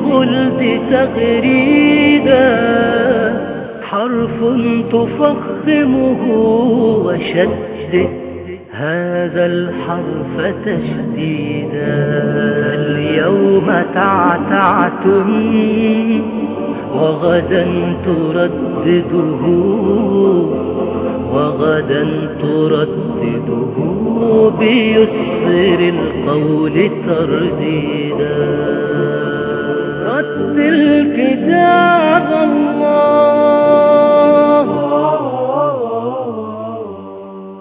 الخلد تغريدا حرف تفخمه وشدد هذا الحرف تشديدا اليوم تعتعتم وغدا تردده وغدا تردده بيسر القول ترديدا رتل كتاب الله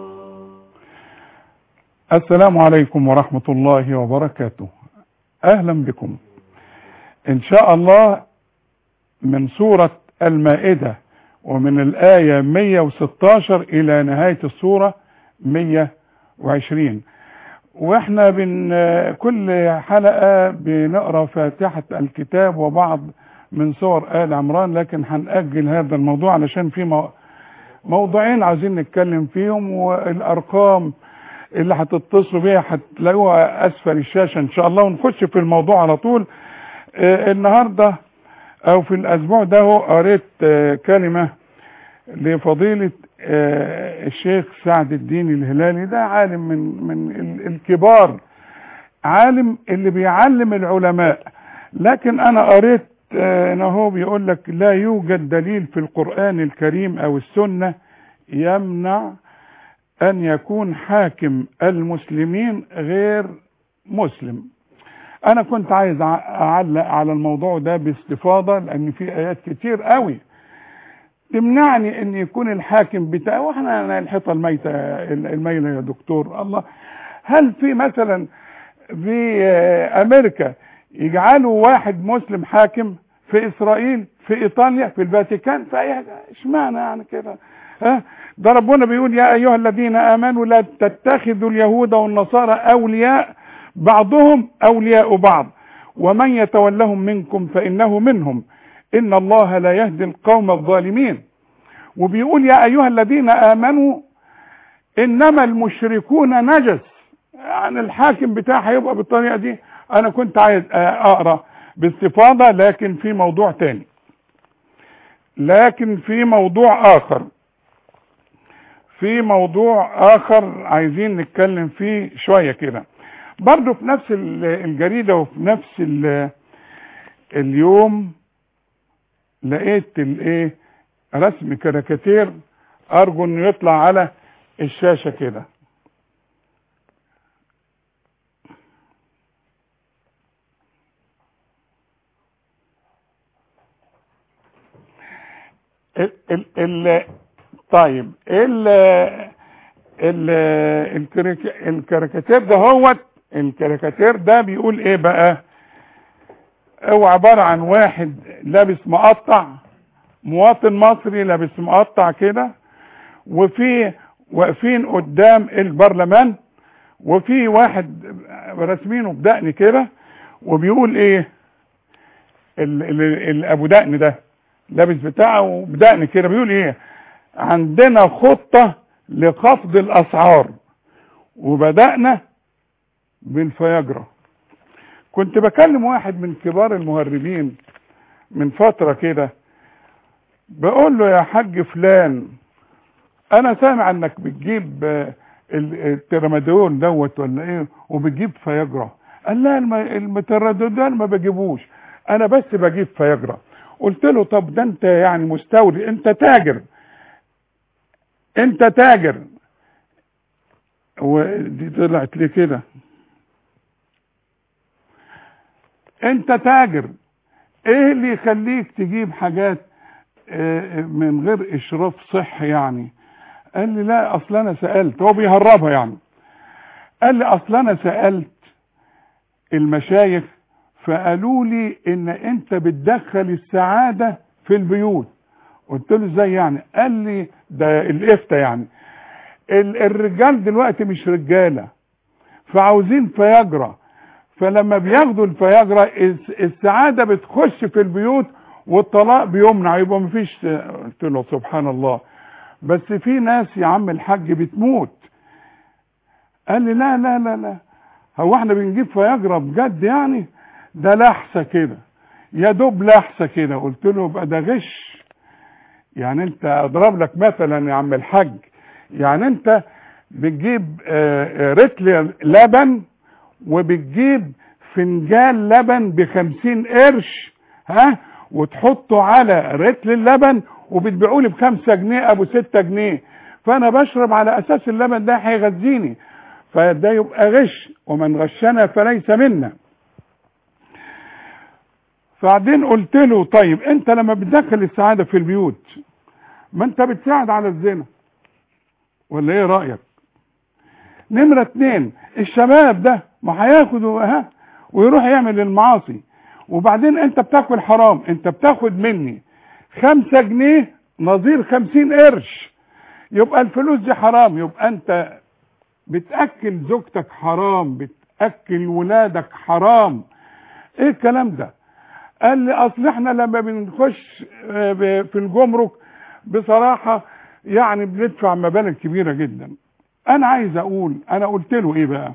السلام عليكم ورحمة الله وبركاته أهلا بكم إن شاء الله من سورة المائدة ومن الآية 116 إلى نهاية السورة 120 وإحنا بن كل حلقة بنقرأ فاتحة الكتاب وبعض من سور آل عمران لكن هنأجل هذا الموضوع علشان في مو- موضوعين عايزين نتكلم فيهم والأرقام اللي هتتصلوا بيها هتلاقوها اسفل الشاشه ان شاء الله ونخش في الموضوع على طول آه النهارده او في الاسبوع ده هو قريت آه كلمه لفضيله آه الشيخ سعد الدين الهلالي ده عالم من من ال- الكبار عالم اللي بيعلم العلماء لكن انا قريت آه، ان هو بيقول لك لا يوجد دليل في القران الكريم او السنه يمنع أن يكون حاكم المسلمين غير مسلم أنا كنت عايز أع- أعلق على الموضوع ده باستفاضة لأن في آيات كتير قوي تمنعني أن يكون الحاكم بتاعي وإحنا أنا الحيطة الميتة الميلة يا دكتور الله هل في مثلا في آه، أمريكا يجعلوا واحد مسلم حاكم في إسرائيل في إيطاليا في الفاتيكان في أي حاجة اشمعنى يعني كده ها ده ربنا بيقول يا ايها الذين امنوا لا تتخذوا اليهود والنصارى اولياء بعضهم اولياء بعض ومن يتولهم منكم فانه منهم ان الله لا يهدي القوم الظالمين وبيقول يا ايها الذين امنوا انما المشركون نجس يعني الحاكم بتاعها هيبقى بالطريقه دي انا كنت عايز آه، اقرا باستفاضه لكن في موضوع تاني لكن في موضوع اخر في موضوع اخر عايزين نتكلم فيه شويه كده برضه في نفس ال- الجريده وفي نفس ال- اليوم لقيت الايه رسم كاريكاتير ارجو انه يطلع على الشاشه كده ال ال ال طيب ال ال الكاريك- الكاريكاتير ده هو الكاريكاتير ده بيقول ايه بقى هو عبارة عن واحد لابس مقطع مواطن مصري لابس مقطع كده وفي واقفين قدام البرلمان وفي واحد راسمينه بدقن كده وبيقول ايه ال- ال- ال- ابو دقن ده لابس بتاعه بدقن كده بيقول ايه عندنا خطة لخفض الاسعار وبدأنا بالفياجرا كنت بكلم واحد من كبار المهربين من فترة كده بقول له يا حاج فلان انا سامع انك بتجيب آه، ال- الترامادول دوت ولا ايه وبتجيب فياجرا قال لا الم- المتردد ده أنا ما بجيبوش انا بس بجيب فياجرا قلت له طب ده انت يعني مستورد انت تاجر انت تاجر ودي طلعت لي كده انت تاجر ايه اللي يخليك تجيب حاجات آه، من غير اشراف صحي يعني قال لي لا اصل انا سالت هو بيهربها يعني قال لي اصل انا سالت المشايخ فقالوا لي ان انت بتدخل السعاده في البيوت قلت له ازاي يعني قال لي ده الافتاء يعني ال- الرجال دلوقتي مش رجاله فعاوزين فياجرا فلما بياخدوا الفياجرا الس- السعاده بتخش في البيوت والطلاق بيمنع يبقى مفيش قلت له سبحان الله بس في ناس يا عم الحاج بتموت قال لي لا لا لا لا هو احنا بنجيب فياجرا بجد يعني ده لحسه كده يا دوب لحسه كده قلت له يبقى ده غش يعني انت اضرب لك مثلا يا عم الحاج يعني انت بتجيب آه، آه، رتل لبن وبتجيب فنجان لبن بخمسين قرش ها وتحطه على رتل اللبن وبتبيعوا لي بخمسة جنيه ابو ستة جنيه فانا بشرب على اساس اللبن ده هيغذيني فده يبقى غش ومن غشنا فليس منا بعدين قلت له طيب انت لما بتدخل السعاده في البيوت ما انت بتساعد على الزنا ولا ايه رايك نمره اتنين الشباب ده ما هياخد ها ويروح يعمل المعاصي وبعدين انت بتاكل حرام انت بتاخد مني خمسة جنيه نظير خمسين قرش يبقى الفلوس دي حرام يبقى انت بتاكل زوجتك حرام بتاكل ولادك حرام ايه الكلام ده قال لي اصل احنا لما بنخش آه، ب- في الجمرك بصراحة يعني بندفع مبالغ كبيرة جدا انا عايز اقول انا قلت له ايه بقى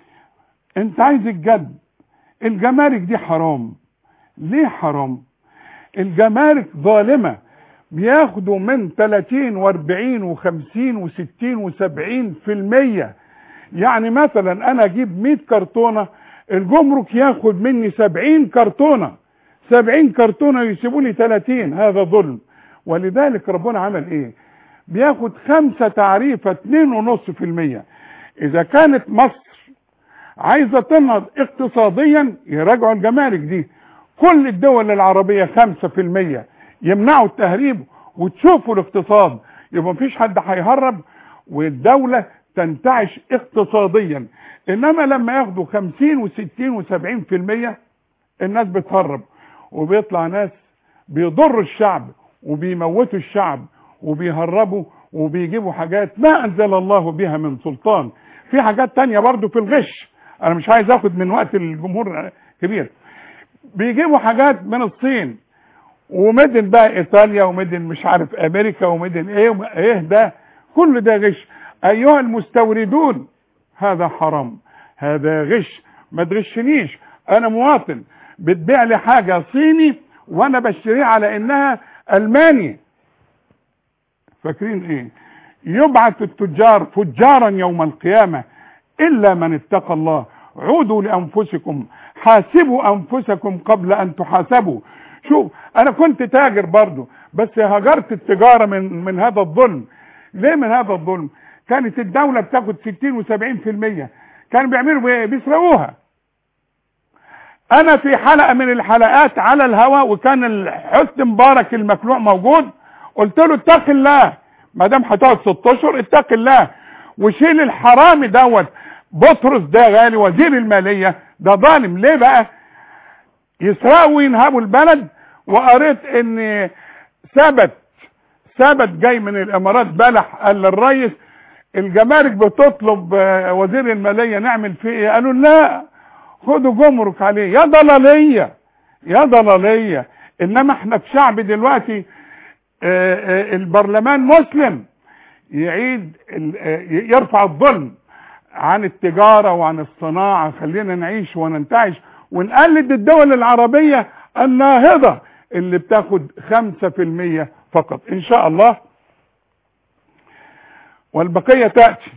انت عايز الجد الجمارك دي حرام ليه حرام الجمارك ظالمة بياخدوا من 30 و40 و50 و60 و70 في المية يعني مثلا انا اجيب 100 كرتونة الجمرك ياخد مني 70 كرتونة 70 كرتونة يسيبوا لي 30 هذا ظلم ولذلك ربنا عمل ايه بياخد خمسة تعريفة 2.5% اذا كانت مصر عايزة تنهض اقتصاديا يراجعوا الجمارك دي كل الدول العربية خمسة في المية يمنعوا التهريب وتشوفوا الاقتصاد يبقى مفيش حد هيهرب والدولة تنتعش اقتصاديا انما لما ياخدوا خمسين وستين وسبعين في المية الناس بتهرب وبيطلع ناس بيضروا الشعب وبيموتوا الشعب وبيهربوا وبيجيبوا حاجات ما انزل الله بها من سلطان في حاجات تانية برضو في الغش انا مش عايز اخد من وقت الجمهور كبير بيجيبوا حاجات من الصين ومدن بقى ايطاليا ومدن مش عارف امريكا ومدن ايه وم- ايه ده كل ده غش ايها المستوردون هذا حرام هذا غش ما تغشنيش انا مواطن بتبيع لي حاجه صيني وانا بشتريها على انها الماني فاكرين ايه يبعث التجار فجارا يوم القيامه الا من اتقى الله عودوا لانفسكم حاسبوا انفسكم قبل ان تحاسبوا شوف انا كنت تاجر برضو بس هجرت التجاره من من هذا الظلم ليه من هذا الظلم كانت الدوله بتاخد 60 و70% كانوا بيعملوا ايه بيسرقوها انا في حلقه من الحلقات على الهواء وكان حسني مبارك المخلوع موجود قلت له اتق الله ما دام هتقعد ست اشهر اتق الله وشيل الحرامي دوت بطرس ده غالي وزير الماليه ده ظالم ليه بقى يسرقوا وينهبوا البلد وقريت ان ثبت ثبت جاي من الامارات بلح قال للريس الجمارك بتطلب آه، وزير الماليه نعمل فيه ايه قالوا لا خدوا جمرك عليه يا ضلاليه يا ضلاليه انما احنا في شعب دلوقتي آه، آه، البرلمان مسلم يعيد ال- آه، يرفع الظلم عن التجارة وعن الصناعة خلينا نعيش وننتعش ونقلد الدول العربية الناهضة اللي بتاخد خمسة في المية فقط ان شاء الله والبقية تأتي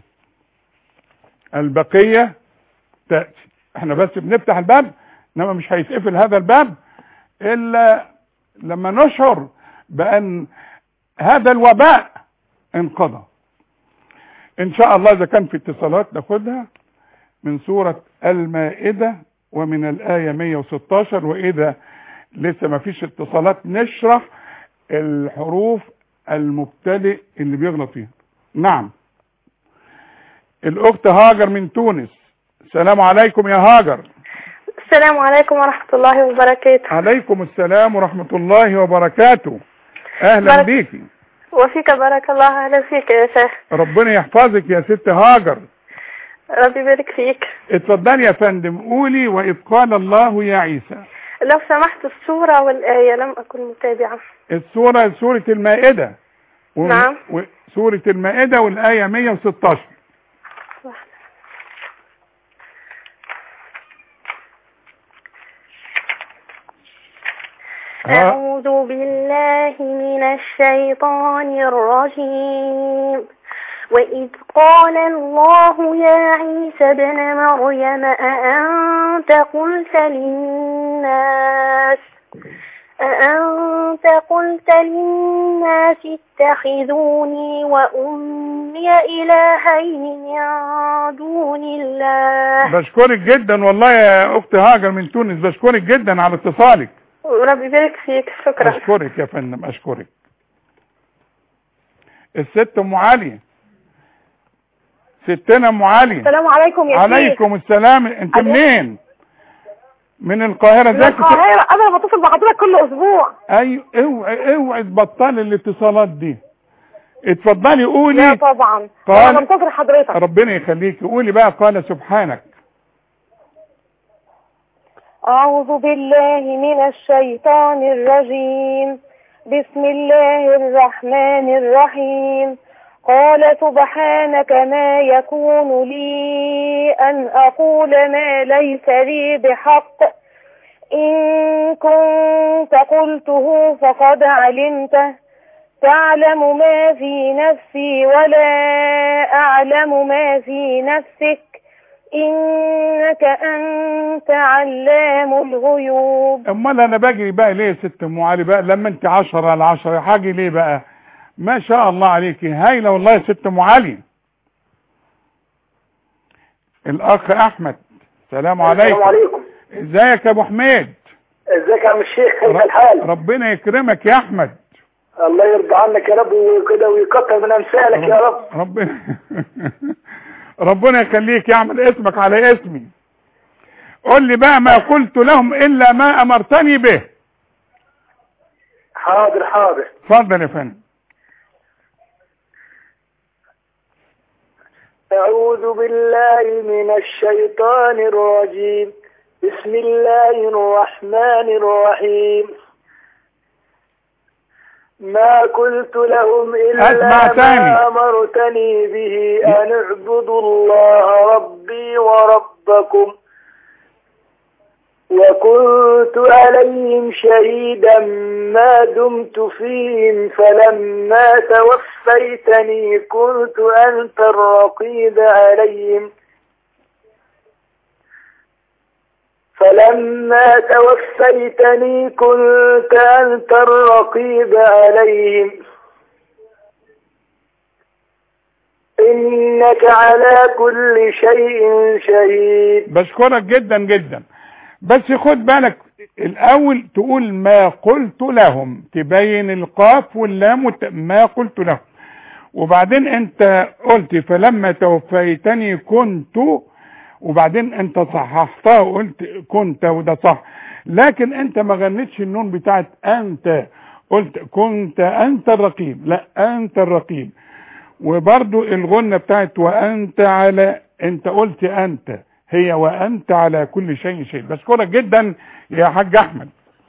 البقية تأتي احنا بس بنفتح الباب انما مش هيتقفل هذا الباب الا لما نشعر بان هذا الوباء انقضى ان شاء الله اذا كان في اتصالات ناخدها من سورة المائدة ومن الآية 116 وإذا لسه ما فيش اتصالات نشرح الحروف المبتدئ اللي بيغلط فيها نعم الأخت هاجر من تونس السلام عليكم يا هاجر السلام عليكم ورحمة الله وبركاته عليكم السلام ورحمة الله وبركاته أهلا بارك- بيكي وفيك بارك الله أهلا فيك يا شيخ ربنا يحفظك يا ست هاجر ربي يبارك فيك اتفضلي يا فندم قولي وإذ قال الله يا عيسى لو سمحت الصورة والآية لم أكن متابعة السورة سورة المائدة و- نعم. و- سورة المائدة والآية 116 ها. أعوذ بالله من الشيطان الرجيم وإذ قال الله يا عيسى ابن مريم أأنت قلت للناس أأنت قلت للناس اتخذوني وأمي إلهين من دون الله بشكرك جدا والله يا اخت هاجر من تونس بشكرك جدا على اتصالك ربي يبارك فيك شكرا اشكرك يا فندم اشكرك الست ام علي ستنا ام علي السلام عليكم يا شيخ عليكم السلام انت ألو. منين من القاهره من ازيك يا ست- القاهرة أنا بتصل بحضرتك كل أسبوع ايوه اوعي اوعي تبطلي الاتصالات دي اتفضلي لا قولي طبعا قال- أنا بنتظر حضرتك ربنا يخليكي قولي بقى قال سبحانك أعوذ بالله من الشيطان الرجيم بسم الله الرحمن الرحيم قال سبحانك ما يكون لي أن أقول ما ليس لي بحق إن كنت قلته فقد علمته تعلم ما في نفسي ولا أعلم ما في نفسك إنك أنت علام الغيوب امال انا باجي بقى ليه يا ست ام علي بقى لما انت عشرة على عشرة حاجة ليه بقى ما شاء الله عليكي هايلة والله يا ست ام علي الاخ احمد السلام عليكم السلام عليكم ازيك يا ابو حميد ازيك يا عم الشيخ كيف ر- الحال ربنا يكرمك يا احمد الله يرضى عنك يا رب وكده ويكتر من امثالك يا رب ربنا ربنا يخليك يعمل اسمك على اسمي قل لي بقى ما قلت لهم الا ما امرتني به حاضر حاضر اتفضل يا فندم أعوذ بالله من الشيطان الرجيم بسم الله الرحمن الرحيم ما قلت لهم أسمع إلا تاني. ما أمرتني به أن اعبدوا الله ربي وربكم وكنت عليهم شهيدا ما دمت فيهم فلما توفيتني كنت أنت الرقيب عليهم فلما توفيتني كنت أنت الرقيب عليهم إنك على كل شيء شهيد بشكرك جدا جدا بس خد بالك الاول تقول ما قلت لهم تبين القاف واللام وت... ما قلت لهم وبعدين انت قلت فلما توفيتني كنت وبعدين انت صححتها وقلت كنت وده صح لكن انت ما غنيتش النون بتاعت انت قلت كنت انت الرقيب لا انت الرقيب وبرضو الغنة بتاعت وانت على انت قلت انت هي وانت على كل شيء شيء بشكرك جدا يا حاج احمد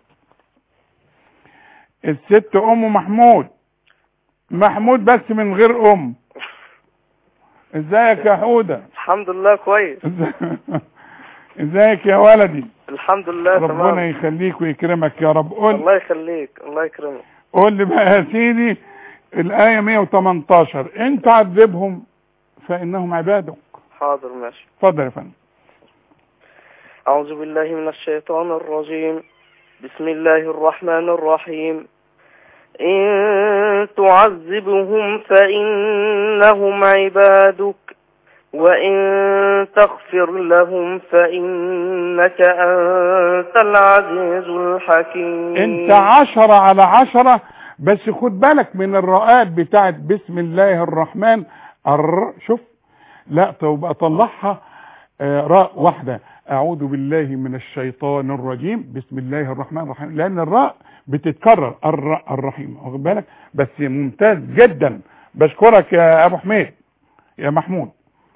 الست ام محمود محمود بس من غير ام ازيك يا حودة الحمد لله كويس ازيك يا ولدي الحمد لله ربنا تمام يخليك ويكرمك يا رب قول الله يخليك الله يكرمك قول لي بقى يا سيدي الآية 118 إن تعذبهم فإنهم عبادك حاضر ماشي اتفضل يا فندم أعوذ بالله من الشيطان الرجيم بسم الله الرحمن الرحيم إن تعذبهم فإنهم عبادك وإن تغفر لهم فإنك أنت العزيز الحكيم انت عشرة على عشرة بس خد بالك من الرؤات بتاعت بسم الله الرحمن الر شوف لا طب اطلعها آه، راء واحدة اعوذ بالله من الشيطان الرجيم بسم الله الرحمن الرحيم لان الراء بتتكرر الر الرحيم واخد بالك بس ممتاز جدا بشكرك يا ابو حميد يا محمود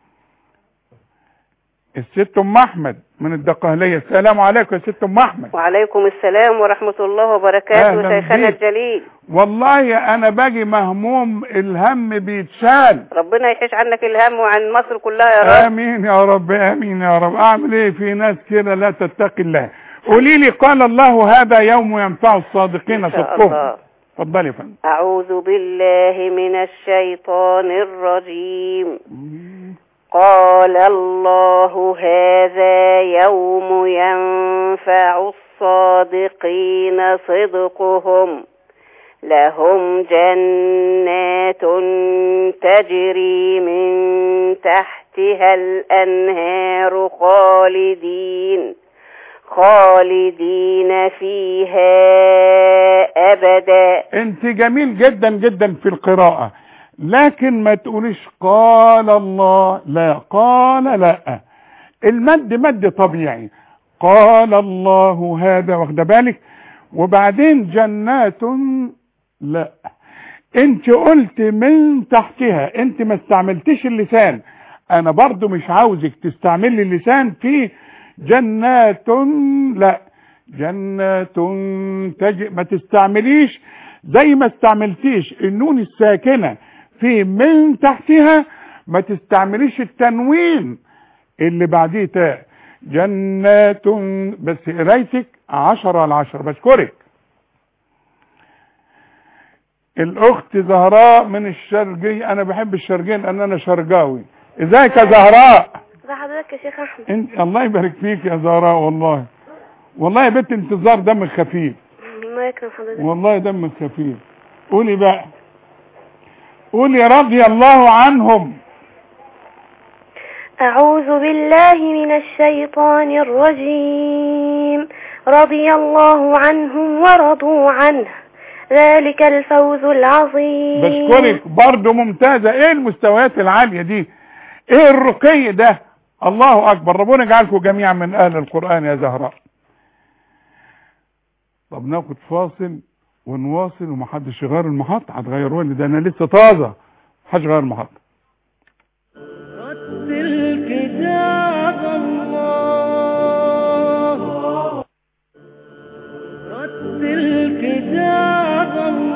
الست ام احمد من الدقهلية السلام عليكم يا ست ام احمد وعليكم السلام ورحمة الله وبركاته أهلاً شيخنا بيك. الجليل والله انا باجي مهموم الهم بيتشال ربنا يحيش عنك الهم وعن مصر كلها يا رب امين يا رب امين يا رب اعمل ايه في ناس كده لا تتقي الله قولي لي قال الله هذا يوم ينفع الصادقين إن شاء صدقهم الله. اتفضلي يا فندم أعوذ بالله من الشيطان الرجيم قال الله هذا يوم ينفع الصادقين صدقهم لهم جنات تجري من تحتها الأنهار خالدين خالدين فيها أبدا انت جميل جدا جدا في القراءة لكن ما تقوليش قال الله لا قال لا المد مد طبيعي قال الله هذا واخد بالك وبعدين جنات لا انت قلت من تحتها انت ما استعملتش اللسان انا برضو مش عاوزك تستعملي اللسان في جنات لا جنات تج... ما تستعمليش زي ما استعملتيش النون الساكنة في من تحتها ما تستعمليش التنوين اللي بعديه تاء جنات بس قرايتك عشرة على عشرة بشكرك الاخت زهراء من الشرقية انا بحب الشرقية لان انا شرقاوي ازيك يا زهراء ازي حضرتك يا شيخ احمد انت الله يبارك فيك يا زهراء والله والله يا بنت انتظار دمك خفيف الله يكرم حضرتك والله دمك خفيف قولي بقى قولي رضي الله عنهم أعوذ بالله من الشيطان الرجيم رضي الله عنهم ورضوا عنه ذلك الفوز العظيم بشكرك برضه ممتازة ايه المستويات العالية دي ايه الرقي ده الله اكبر ربنا يجعلكم جميعا من اهل القرآن يا زهراء طب ناخد فاصل ونواصل ومحدش يغير المحط هتغيروه لي ده انا لسه طازة محدش يغير المحط رتل كتاب الله رتل كتاب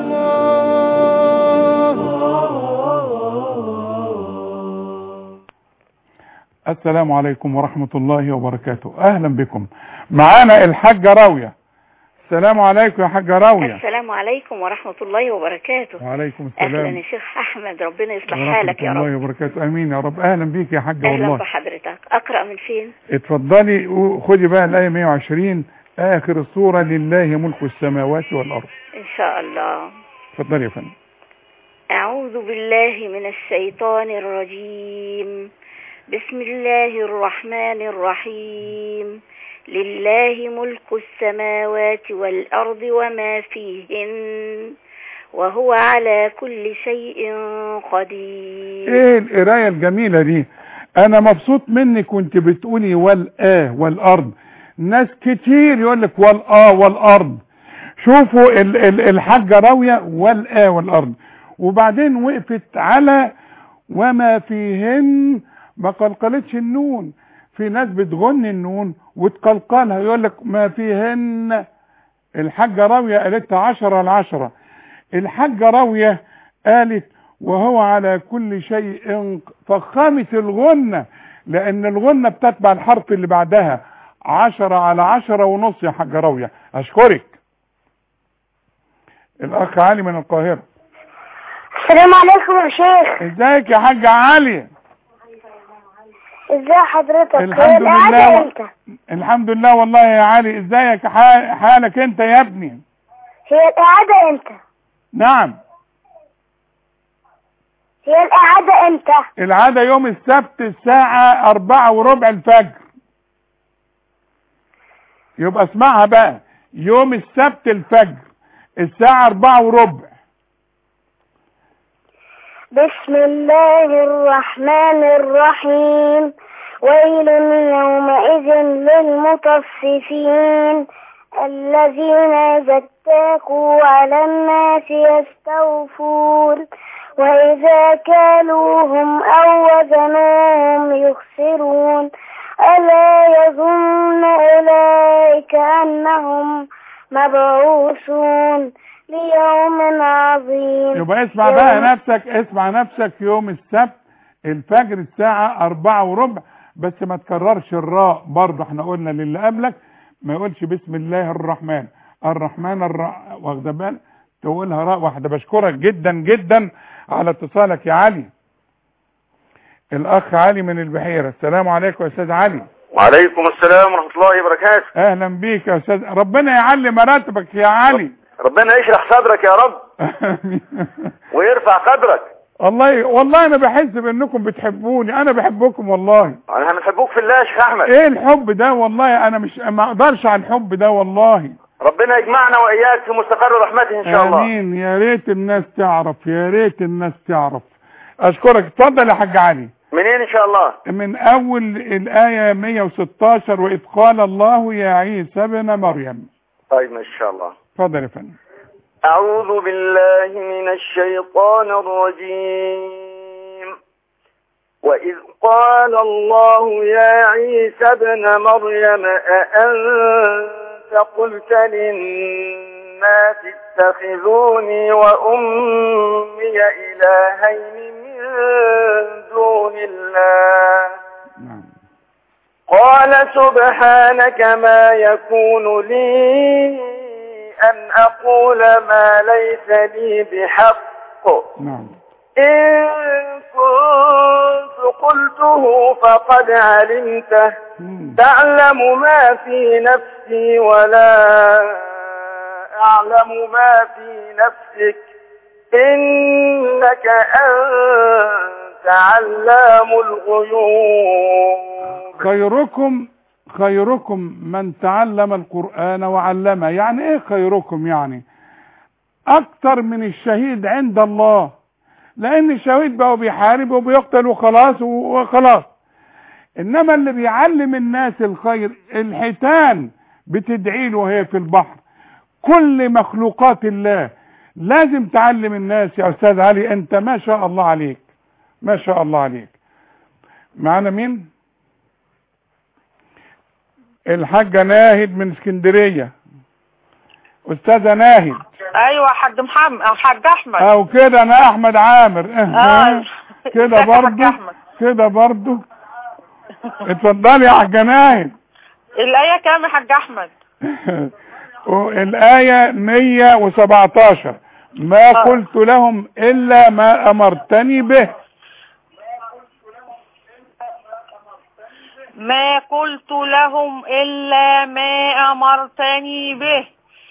الله السلام عليكم ورحمة الله وبركاته اهلا بكم معانا الحاجة راوية السلام عليكم يا حاجة راوية السلام عليكم ورحمة الله وبركاته وعليكم أهلا السلام يا شيخ أحمد ربنا يصلح ورحمة حالك يا الله رب وبركاته امين يا رب اهلا بيك يا حاجة أهلا والله بحضرتك أقرأ من فين اتفضلي وخدي بقى الآية 120 آخر السورة لله ملك السماوات والأرض إن شاء الله اتفضلي يا فندم أعوذ بالله من الشيطان الرجيم بسم الله الرحمن الرحيم لله ملك السماوات والأرض وما فيهن وهو على كل شيء قدير ايه القراية الجميلة دي انا مبسوط منك وانت بتقولي والآه والأرض ناس كتير يقول لك والآه والأرض شوفوا ال- ال- الحاجة راوية والآه والأرض وبعدين وقفت على وما فيهن ما قلقلتش النون في ناس بتغني النون وتقلقلها يقول لك ما فيهن الحاجة راوية قالتها عشرة على عشرة الحاجة راوية قالت وهو على كل شيء فخامة الغنة لأن الغنة بتتبع الحرف اللي بعدها عشرة على عشرة ونص يا حاجة راوية أشكرك الأخ علي من القاهرة السلام عليكم يا شيخ ازيك يا حاجة علي ازي حضرتك الحمد القعدة لله و- امتى الحمد لله والله يا علي ازيك حال- حالك انت يا ابني هي القعدة امتى نعم هي القعدة امتى العادة يوم السبت الساعة أربعة وربع الفجر يبقى اسمعها بقى يوم السبت الفجر الساعة أربعة وربع بسم الله الرحمن الرحيم ويل يومئذ للمطففين الذين إذا اتاكوا على الناس يستوفون وإذا كالوهم أو وزنوهم يخسرون ألا يظن أولئك أنهم مبعوثون ليوم عظيم يبقى اسمع بقى نفسك اسمع نفسك يوم السبت الفجر الساعة أربعة وربع بس ما تكررش الراء برضه احنا قلنا للي قبلك ما يقولش بسم الله الرحمن الرحمن الر... واخده بال تقولها راء واحده بشكرك جدا جدا على اتصالك يا علي الاخ علي من البحيره السلام عليكم يا استاذ علي وعليكم السلام ورحمة الله وبركاته اهلا بيك يا استاذ ربنا يعلي مراتبك يا علي ربنا يشرح صدرك يا رب ويرفع قدرك والله والله انا بحس بانكم بتحبوني انا بحبكم والله احنا بنحبوك في الله يا شيخ احمد ايه الحب ده والله انا مش ما اقدرش على الحب ده والله ربنا يجمعنا واياك في مستقر رحمته ان شاء الله امين يا ريت الناس تعرف يا ريت الناس تعرف اشكرك اتفضل يا حاج علي منين ان شاء الله من اول الايه 116 واذ قال الله يا عيسى ابن مريم طيب ان شاء الله اتفضل يا فندم أعوذ بالله من الشيطان الرجيم وإذ قال الله يا عيسى ابن مريم أأنت قلت للناس اتخذوني وأمي إلهين من دون الله نعم قال سبحانك ما يكون لي أن أقول ما ليس لي بحق نعم إن كنت قلته فقد علمته مم. تعلم ما في نفسي ولا أعلم ما في نفسك إنك أنت علام الغيوب خيركم خيركم من تعلم القرآن وعلمه يعني ايه خيركم يعني اكتر من الشهيد عند الله لان الشهيد بقى بيحارب وبيقتل وخلاص وخلاص انما اللي بيعلم الناس الخير الحيتان بتدعي له وهي في البحر كل مخلوقات الله لازم تعلم الناس يا استاذ علي انت ما شاء الله عليك ما شاء الله عليك معانا مين الحاجة ناهد من اسكندرية استاذة ناهد ايوه حاج محمد او حاج احمد او كده انا احمد عامر اه كده ازيك يا حاج برضو أحمد؟ كده برضو اتفضلي يا حاجة ناهد الايه كام يا حاج احمد الآية 117 ما آه. قلت لهم إلا ما أمرتني به ما قلت لهم الا ما امرتني به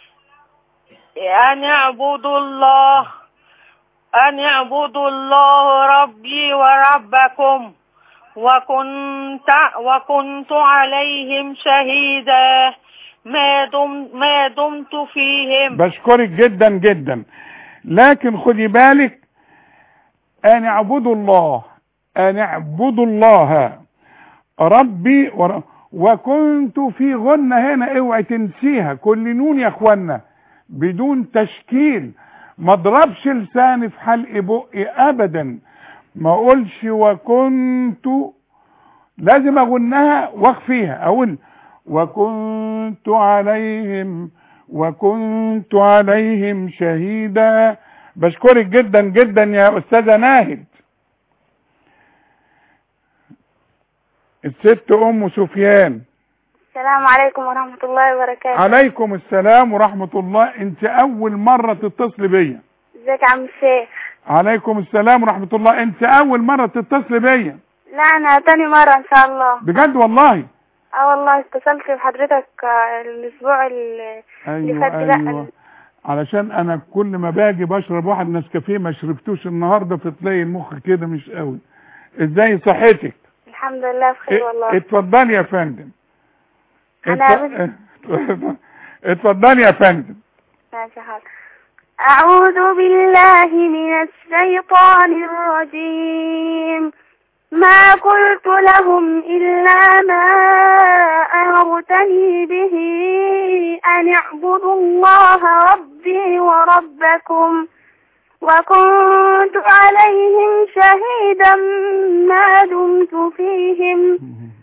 ان اعبدوا الله ان اعبدوا الله ربي وربكم وكنت وكنت عليهم شهيدا ما دم ما دمت فيهم بشكرك جدا جدا لكن خدي بالك أن اعبدوا الله أن اعبدوا الله ربي ور... وكنت في غنة هنا اوعي تنسيها كل نون يا اخوانا بدون تشكيل ما اضربش لساني في حلق بقي ابدا ما اقولش وكنت لازم اغنها واخفيها اقول وكنت عليهم وكنت عليهم شهيدا بشكرك جدا جدا يا استاذه ناهد الست ام سفيان السلام عليكم ورحمة الله وبركاته عليكم السلام ورحمة الله انت اول مرة تتصل بيا ازيك يا عم الشيخ عليكم السلام ورحمة الله انت اول مرة تتصل بيا لا انا تاني مرة ان شاء الله بجد والله اه والله اتصلت بحضرتك آه، الاسبوع اللي اللي ايوه فات ده ايوه علشان انا كل ما باجي بشرب واحد نسكافيه ما شربتوش النهارده فتلاقي المخ كده مش قوي ازاي صحتك الحمد لله بخير ا- والله اتفضلي يا فندم أنا اتف- اتفضلي يا فندم ماشي حاضر أعوذ بالله من الشيطان الرجيم ما قلت لهم إلا ما أمرتني به أن اعبدوا الله ربي وربكم وكنت عليهم شهيدا ما دمت فيهم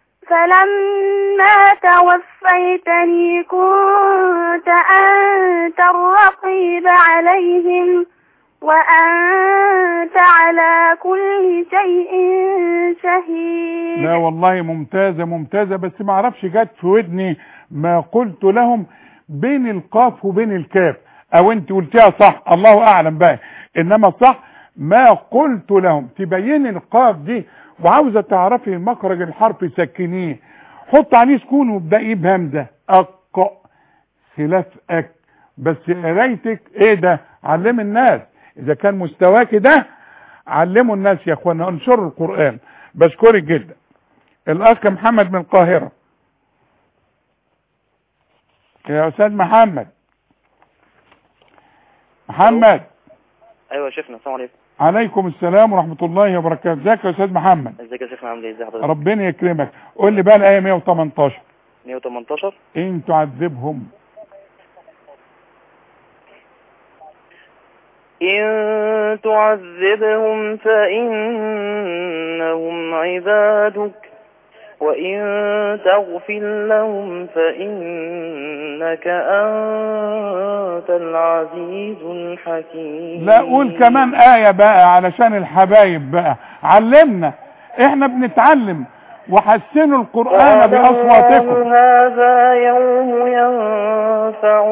فلما توفيتني كنت أنت الرقيب عليهم وأنت على كل شيء شهيد لا والله ممتازة ممتازة بس ما اعرفش جت في ودني ما قلت لهم بين القاف وبين الكاف او انت قلتيها صح الله اعلم بقى انما صح ما قلت لهم تبين القاف دي وعاوزة تعرفي مخرج الحرف سكنيه حط عليه سكون وابدأي بهمزة اق خلاف اك بس قرايتك ايه ده علم الناس اذا كان مستواك ده علموا الناس يا اخوانا انشروا القرآن بشكرك جدا الاخ محمد من القاهرة يا استاذ محمد محمد ايوه يا شيخنا السلام عليكم عليكم السلام ورحمة الله وبركاته ازيك يا استاذ محمد ازيك يا شيخنا عامل ايه ازي حضرتك ربنا يكرمك قول لي بقى الايه 118 118 ان تعذبهم إن تعذبهم فإنهم عبادك وإن تغفر لهم فإنك أنت العزيز الحكيم لا قول كمان آية بقى علشان الحبايب بقى علمنا احنا بنتعلم وحسنوا القرآن قال بأصواتكم الله هذا يوم ينفع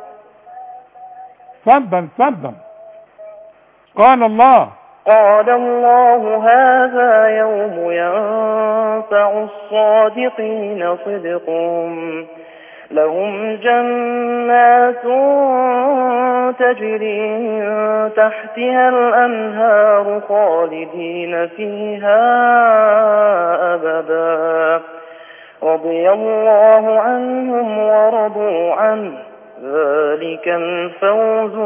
اتفضل اتفضل قال الله قال الله هذا يوم ينفع الصادقين صدقهم لهم جنات تجري من تحتها الأنهار خالدين فيها أبدا رضي الله عنهم ورضوا عنه ذلك الفوز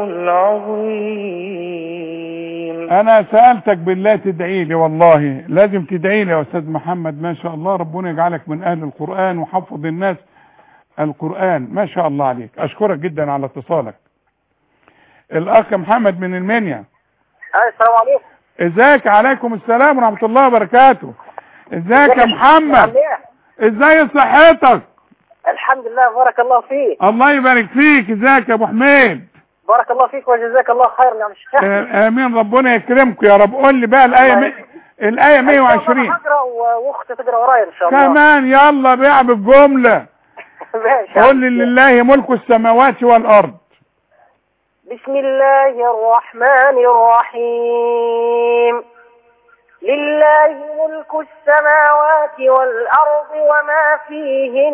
العظيم انا سألتك بالله تدعي لي والله لازم تدعي لي يا استاذ محمد ما شاء الله ربنا يجعلك من اهل القرآن وحفظ الناس القرآن ما شاء الله عليك اشكرك جدا على اتصالك الاخ محمد من المنيا السلام عليكم ازيك عليكم السلام ورحمة الله وبركاته ازيك يا محمد ازاي صحتك الحمد لله بارك الله فيك الله يبارك فيك ازيك يا ابو حميد بارك الله فيك وجزاك الله خير يا الشيخ آه، امين ربنا يكرمكم يا رب قول لي بقى الايه مي... الايه 120 اقرا واختي تقرا ورايا ان شاء الله كمان يلا بيع بالجمله ماشي قول لي لله ملك السماوات والارض بسم الله الرحمن الرحيم لله ملك السماوات والأرض وما فيهن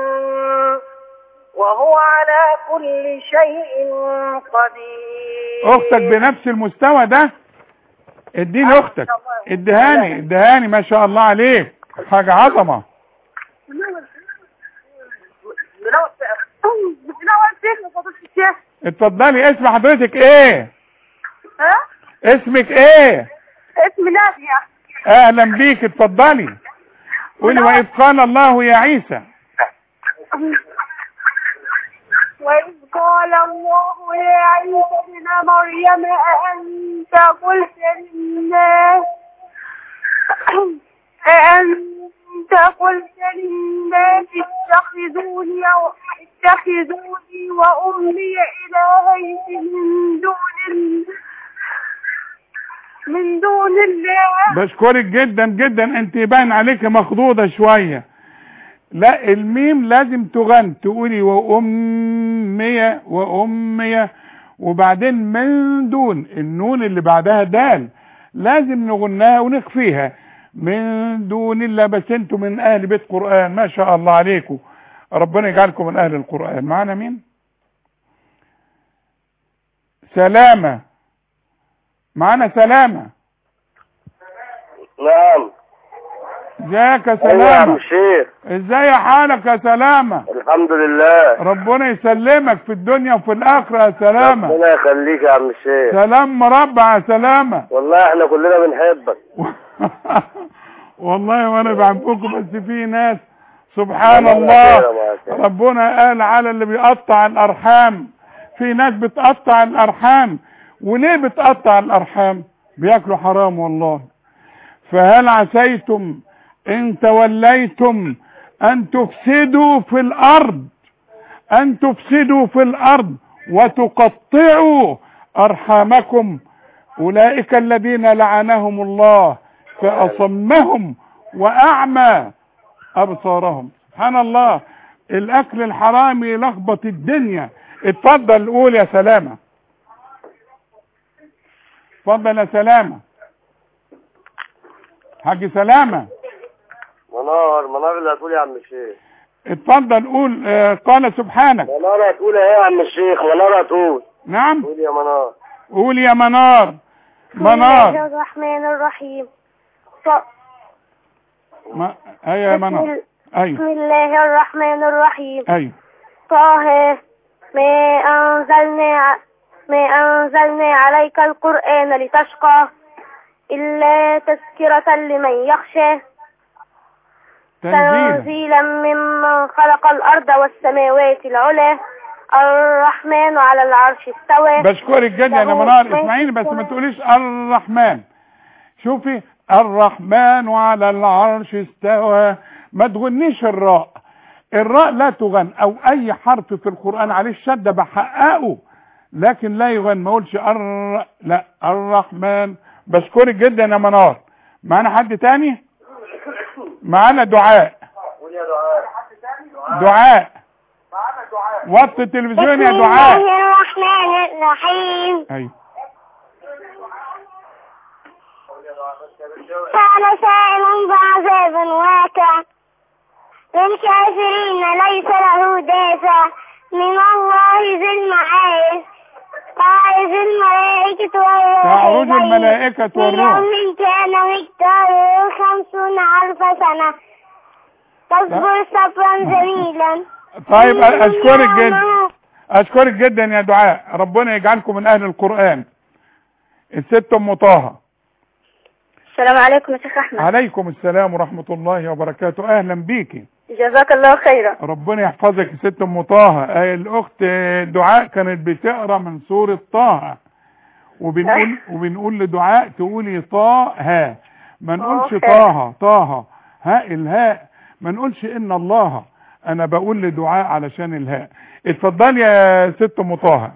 وهو على كل شيء قدير اختك بنفس المستوى ده اديني اختك ادهاني ادهاني ما شاء الله عليك حاجة عظمة اتفضلي اسم حضرتك ايه ها اسمك ايه اسم نادية اهلا بيك اتفضلي قولي واذ قال الله يا عيسى وإذ قال الله يا عيسى ابن مريم أأنت قلت للناس أأنت قلت للناس اتخذوني أو اتخذوني وأمي إلهين من دون ال- من دون الله بشكرك جدا جدا انت باين عليك مخضوضة شوية لا الميم لازم تغن تقولي وأمية وأمية وبعدين من دون النون اللي بعدها دال لازم نغناها ونخفيها من دون الله بس انتوا من اهل بيت قرآن ما شاء الله عليكم ربنا يجعلكم من اهل القرآن معنا مين سلامة معنا سلامة نعم ازيك يا ايوه يا عم سلامة الشيخ ازاي حالك يا سلامة الحمد لله ربنا يسلمك في الدنيا وفي الاخرة يا سلامة ربنا يخليك يا عم الشيخ سلام مربع يا سلامة والله احنا كلنا بنحبك والله وانا بحبكم بس في ناس سبحان ربنا الله يخلينا معاك. ربنا قال على اللي بيقطع الارحام في ناس بتقطع الارحام وليه بتقطع الارحام بياكلوا حرام والله فهل عسيتم ان توليتم ان تفسدوا في الارض ان تفسدوا في الارض وتقطعوا ارحامكم أولئك الذين لعنهم الله فأصمهم وأعمى أبصارهم سبحان الله الأكل الحرام يلخبط الدنيا اتفضل قول يا سلامة اتفضل يا سلامة حاج سلامة منار منار اللي هتقول يا عم الشيخ اتفضل قول آه، قال سبحانك منار هتقول ايه يا عم الشيخ منار هتقول نعم قول يا منار قول يا منار بسم الله منار الرحمن الرحيم ف- ما ايوه يا بسم منار ال- ايوه بسم الله الرحمن الرحيم ايوه طه ما أنزلنا ع- ما أنزلنا عليك القرآن لتشقى إلا تذكرة لمن يخشى تنزيلا تنزيلا ممن خلق الأرض والسماوات العلى الرحمن على العرش استوى بشكرك جدا يا له منار ما اسمعيني بس ما يكون- تقوليش الرحمن شوفي الرحمن على العرش استوى ما تغنيش الراء الراء لا تغن او اي حرف في القرآن عليه الشدة بحققه لكن لا يغن ما اقولش الر... لا الرحمن بشكرك جدا يا منار معانا حد تاني معانا دعاء قول يا دعاء دعاء وطي التلفزيون يا بسم دعاء الله الرحمن الرحيم ايوه كان سائل بعذاب واقع للكافرين ليس له دافع من الله ذي المعارف تعرج الملائكة والروح تعرج إليه الملائكة في والروح يوم كان مقداره خمسون ألف سنة تصبر صبرا جميلا طيب إن اشكرك الله جدا معه. اشكرك جدا يا دعاء ربنا يجعلكم من اهل القرآن الست ام طه السلام عليكم يا شيخ أحمد عليكم السلام ورحمة الله وبركاته اهلا بيكي جزاك الله خيرا ربنا يحفظك يا ست ام طه آه، الاخت دعاء كانت بتقرا من سورة طه وبنقول وبنقول لدعاء تقولي طه ما نقولش أوكي. طه طه هاء الهاء ما نقولش ان الله انا بقول لدعاء علشان الهاء اتفضلي يا ست ام طه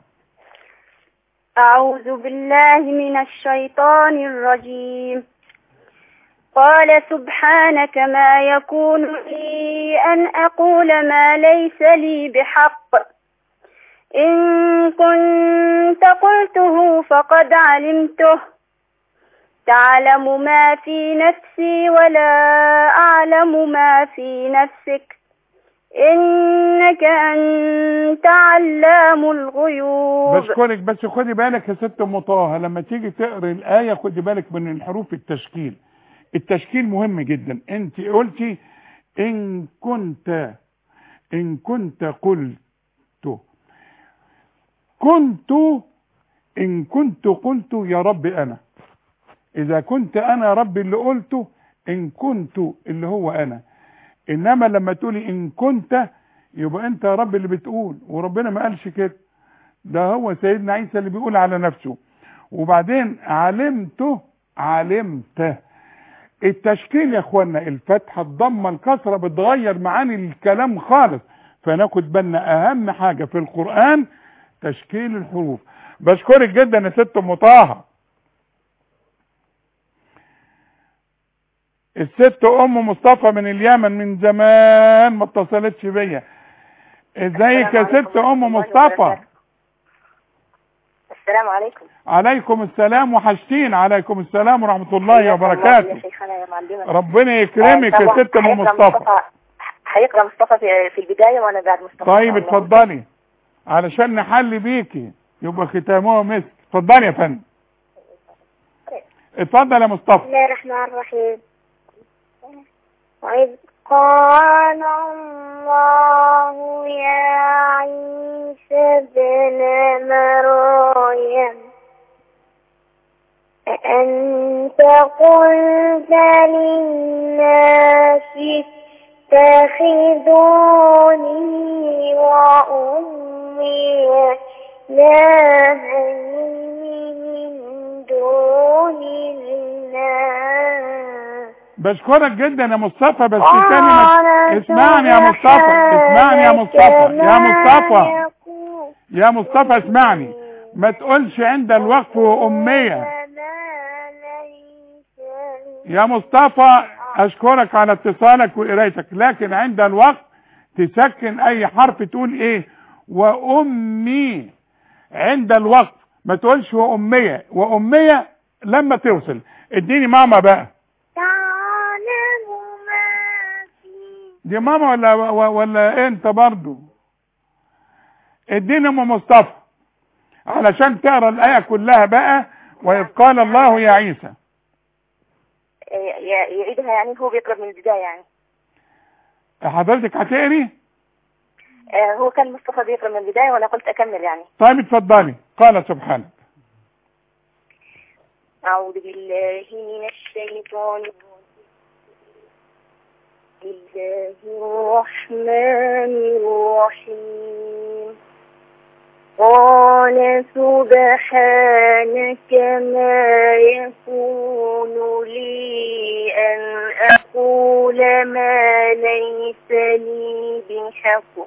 أعوذ بالله من الشيطان الرجيم قال سبحانك ما يكون لي أن أقول ما ليس لي بحق إن كنت قلته فقد علمته تعلم ما في نفسي ولا أعلم ما في نفسك إنك أنت علام الغيوب بشكرك بس خدي بالك يا ست ام طه لما تيجي تقري الايه خدي بالك من الحروف التشكيل التشكيل مهم جدا انت قلتي ان كنت ان كنت قلت كنت ان كنت قلت يا رب انا اذا كنت انا ربي اللي قلته ان كنت اللي هو انا انما لما تقولي ان كنت يبقى انت يا رب اللي بتقول وربنا ما قالش كده ده هو سيدنا عيسى اللي بيقول على نفسه وبعدين علمته علمت التشكيل يا اخوانا الفتحه الضمه الكسره بتغير معاني الكلام خالص فناخد بالنا اهم حاجه في القران تشكيل الحروف بشكرك جدا يا ست ام طه الست ام مصطفى من اليمن من زمان ما اتصلتش بيا ازيك يا ست ام مصطفى السلام عليكم عليكم السلام وحشتين عليكم السلام ورحمة الله وبركاته يا شيخنا يا معلمة ربنا يكرمك يا ست ام مصطفى هيقرا مصطفى في, في البداية وانا بعد مصطفى طيب إن شاء الله. اتفضلي علشان نحل بيكي يبقى ختامه مسك اتفضلي يا فندم اتفضل يا مصطفى بسم الله الرحمن الرحيم وإذ قال الله يا عيسى ابن مريم أأنت قلت للناس اتخذوني وأمي إلهين من دون الله بشكرك جدا يا مصطفى بس قال تاني ما... اسمعني يا مصطفى اسمعني يا مصطفى يا مصطفى يا مصطفى اسمعني ما تقولش عند الوقف وأمية يا مصطفى اشكرك على اتصالك وقرايتك لكن عند الوقت تسكن اي حرف تقول ايه وامي عند الوقت ما تقولش وامية وامية لما توصل اديني ماما بقى تعلم ما دي ماما ولا ولا انت برضو اديني ام مصطفى علشان تقرا الايه كلها بقى واذ قال الله يا عيسى ي- ي- يعيدها يعني هو بيقرأ من البداية يعني حضرتك هتقري آه، هو كان مصطفى بيقرأ من البداية وأنا قلت أكمل يعني طيب اتفضلي قال سبحانه أعوذ بالله من الشيطان الرجيم بسم الله الرحمن الرحيم قال سبحانك ما يكون لي أن أقول ما ليس لي بحق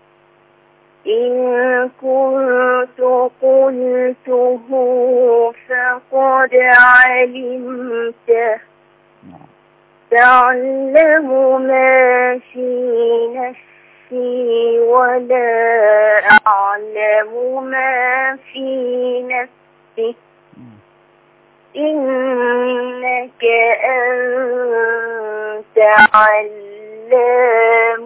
إن كنت قلته فقد علمته تعلم ما في نفسي ولا أعلم ما في نفسك إنك أنت علام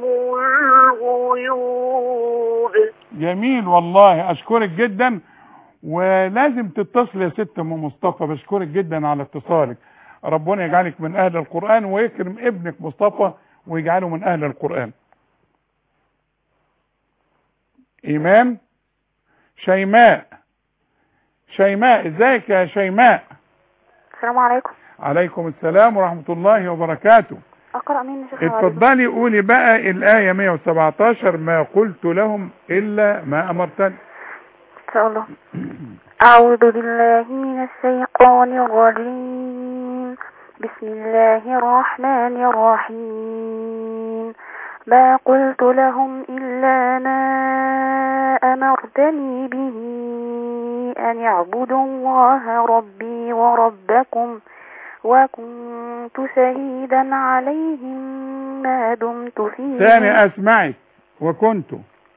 الغيوب جميل والله اشكرك جدا ولازم تتصل يا ست ام مصطفى بشكرك جدا على اتصالك ربنا يجعلك من اهل القران ويكرم ابنك مصطفى ويجعله من اهل القران ايمان شيماء شيماء ازيك يا شيماء السلام عليكم عليكم السلام ورحمه الله وبركاته أقرأ مين يا شيخ الوالد؟ اتفضلي قولي بقى الآية 117 ما قلت لهم إلا ما أمرتني إن شاء الله أعوذ بالله من الشيطان الرجيم بسم الله الرحمن الرحيم ما قلت لهم إلا ما أمرتني به أن اعبدوا الله ربي وربكم وكنت شهيدا عليهم ما دمت فيهم ثاني أسمعك وكنت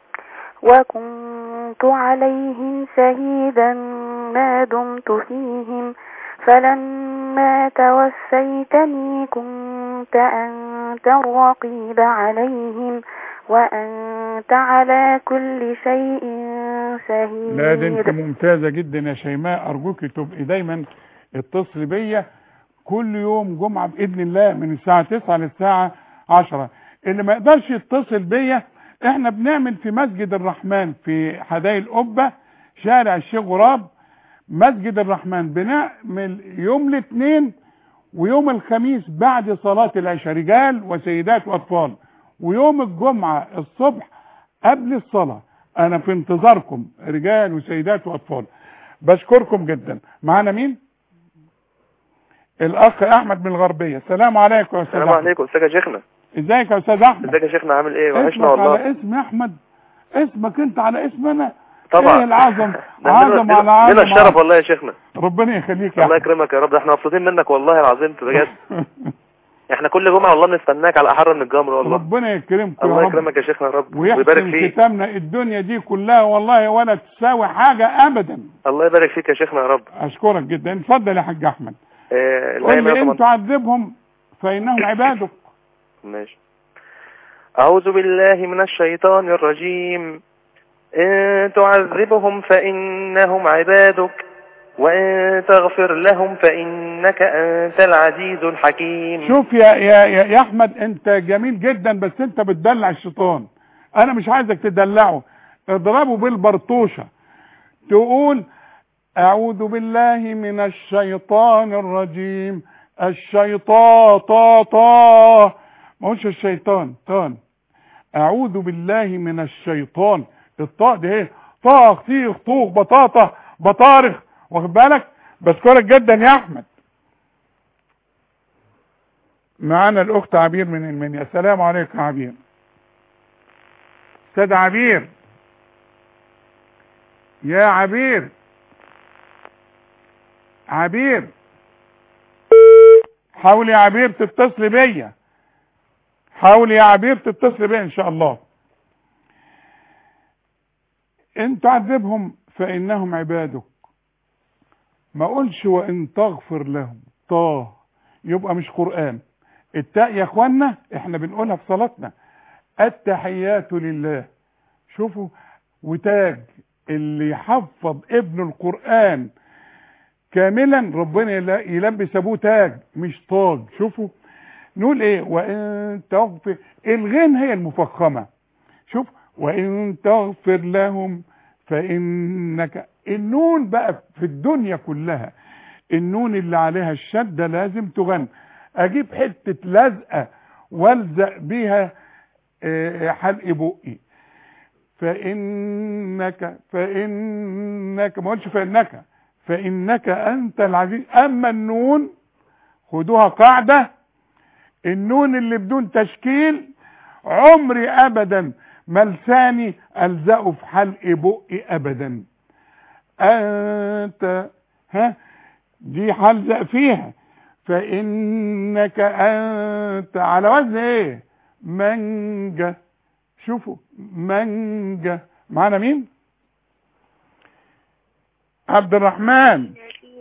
وكنت عليهم شهيدا ما دمت فيهم فلما توفيتني كنت أنت الرقيب عليهم وأنت على كل شيء شهيد لا ده انت ممتازة جدا يا شيماء أرجوك تبقي دايما اتصلي بيا كل يوم جمعة بإذن الله من الساعة 9 للساعة 10 اللي ما يقدرش يتصل بيا احنا بنعمل في مسجد الرحمن في حدائق القبة شارع الشيخ غراب مسجد الرحمن بنعمل يوم الاثنين ويوم الخميس بعد صلاة العشاء رجال وسيدات وأطفال ويوم الجمعة الصبح قبل الصلاة أنا في انتظاركم رجال وسيدات وأطفال بشكركم جدا معانا مين الأخ أحمد من الغربية السلام عليكم يا أستاذ السلام أحمد عليكم ازيك يا شيخنا ازيك يا أستاذ أحمد ازيك يا شيخنا عامل ايه وحشنا اسمك والله على اسم أحمد اسمك أنت على اسم أنا طبعا ايه العظم ده عظم لنا- على عظم لنا الشرف عظم. والله يا شيخنا ربنا يخليك يا الله أحمد يكرمك يا رب ده احنا مبسوطين منك والله العظيم بجد احنا كل جمعه والله بنستناك على احر من الجمر والله ربنا يكرمكم يا الله رب يكرمك يا شيخنا يا رب ويبارك ويحسن فيك ختامنا الدنيا دي كلها والله ولا تساوي حاجة أبدا الله يبارك فيك يا شيخنا يا رب أشكرك جدا اتفضل يا حاج أحمد آه، الآية قل لي 118. إن تعذبهم فإنهم عبادك ماشي أعوذ بالله من الشيطان الرجيم إن تعذبهم فإنهم عبادك وإن تغفر لهم فإنك أنت العزيز الحكيم شوف يا يا يا, يا أحمد أنت جميل جدا بس أنت بتدلع الشيطان أنا مش عايزك تدلعه اضربه بالبرطوشة تقول أعوذ بالله من الشيطان الرجيم الشيطان طا طا ما هوش الشيطان طان أعوذ بالله من الشيطان الطاء دي ايه طاخ تيخ طوخ بطاطا بطارخ واخد بالك بشكرك جدا يا أحمد معانا الأخت عبير من المنيا السلام عليكم يا عبير أستاذ عبير يا عبير عبير حاول يا عبير تتصل بيا حاول يا عبير تتصل بيا ان شاء الله ان تعذبهم فانهم عبادك ما اقولش وان تغفر لهم طه يبقى مش قرآن التاء يا اخوانا احنا بنقولها في صلاتنا التحيات لله شوفوا وتاج اللي يحفظ ابن القرآن كاملا ربنا يلا- يلبس ابوه تاج مش طاج شوفوا نقول ايه وان تغفر الغين هي المفخمة شوف وان تغفر لهم فانك النون بقى في الدنيا كلها النون اللي عليها الشدة لازم تغن اجيب حتة لزقة والزق بيها آه، حلق بقي فانك فانك ما قلتش فانك فانك انت العزيز اما النون خدوها قاعدة النون اللي بدون تشكيل عمري ابدا ما لساني الزقه في حلق بقي ابدا انت ها دي هلزق فيها فانك انت على وزن ايه منجا شوفوا منجا معانا مين عبد الرحمن